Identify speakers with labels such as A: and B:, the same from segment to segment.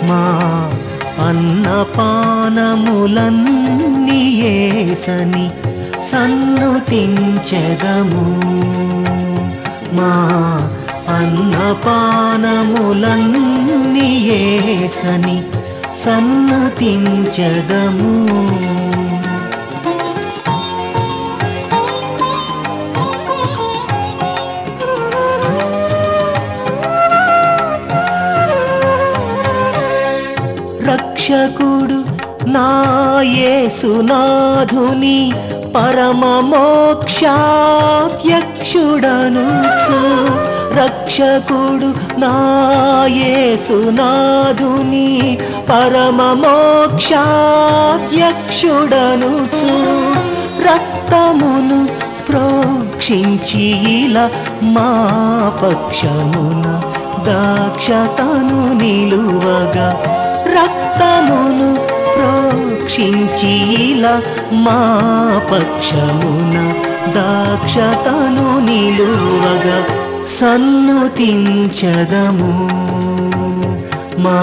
A: మా అన్నపానములన్నీ ఏసని సన్నుతించెదము మా అన్నపానములన్నీ ఏసని సన్నుతించెదము రక్షకుడు నా యేసునాథుని పరమ మోక్షాధ్యక్షుడను రక్షకుడు నా యేసునాథుని పరమ మోక్షాధ్యక్షుడను రక్తమును ప్రోక్షించి ఇలా మా పక్షమున దాక్షతను నిలువగా రక్తమును ప్రోక్షించి ఇలా మా పక్షమున దాక్షతను నిలువగా సన్నుతించదము మా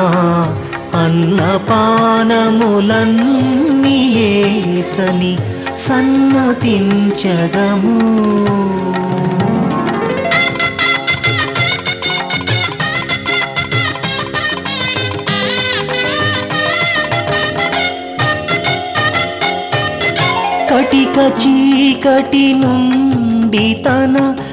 A: అన్నపానములన్నీ ఏసని సన్నతించదము కటిక చీకటి నుండి తన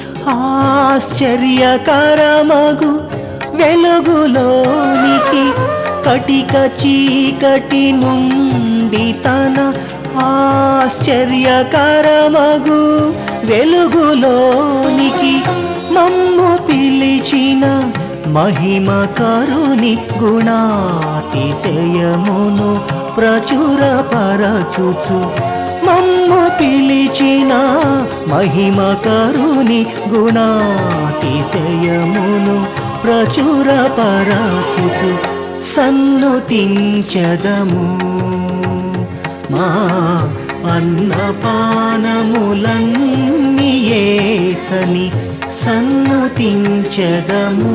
A: ఆశ్చర్యకరమగు వెలుగులోనికి కటిక చీకటి నుండి తన ఆశ్చర్యకరమగు వెలుగులోనికి మమ్ము పిలిచిన మహిమ కరుని గుణాతిశయమును ప్రచురపరచుచు మమ్ము పిలిచిన మహిమ కరుని గుణాతిశయమును ప్రచురపరచుచు సన్నుతించదము మా అన్నపానములన్నీ ఏసని సన్నుతించదము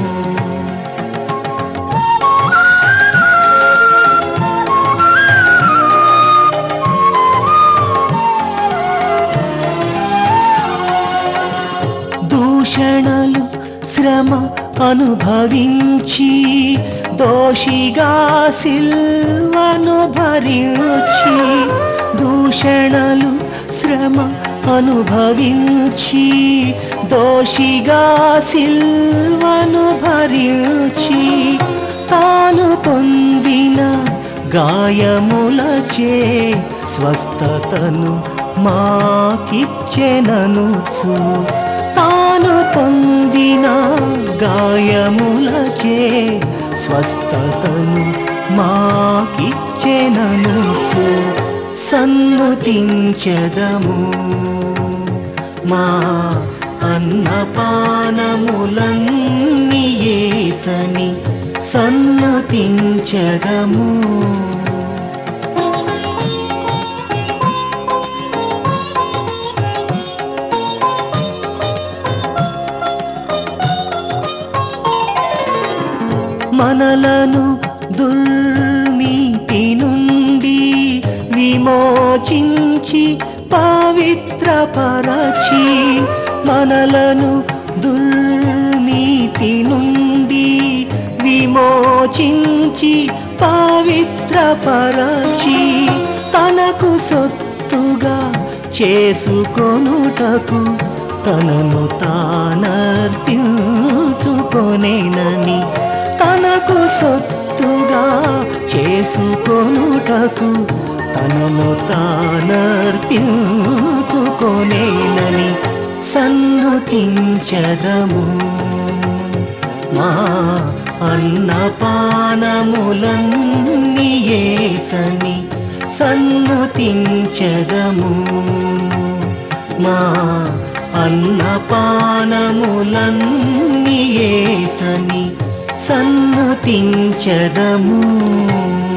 A: దూషణలు శ్రమ అనుభవించి దోషిగా సిల్వను భరించి దూషణలు శ్రమ అనుభవించి దోషిగా సిల్వను భరించి తాను పొందిన గాయములచే స్వస్థతను మాకిచ్చెననుచు తాను పొందిన గాయములచే స్వస్థతను మాకిచ్చెననుచు సన్నుతించదము మా అన్నపానములన్నీ ఏసని సన్నతించదము మనలను దుర్నీతి నుండి విమోచించి పవిత్రపరచి మనలను దుర్నీతి నుండి విమోచించి పవిత్రపరచి తనకు సొత్తుగా చేసుకొనుటకు తనను తానర్పించుకొనేనని తనకు సొత్తుగా చేసుకొనుటకు తనను తానర్పించుకొనేనని సన్నుతించదము మా అన్నపానములన్నీ ఏసని సన్నుతించదము మా అన్నపానములన్నీ ఏసని సన్నుతించదము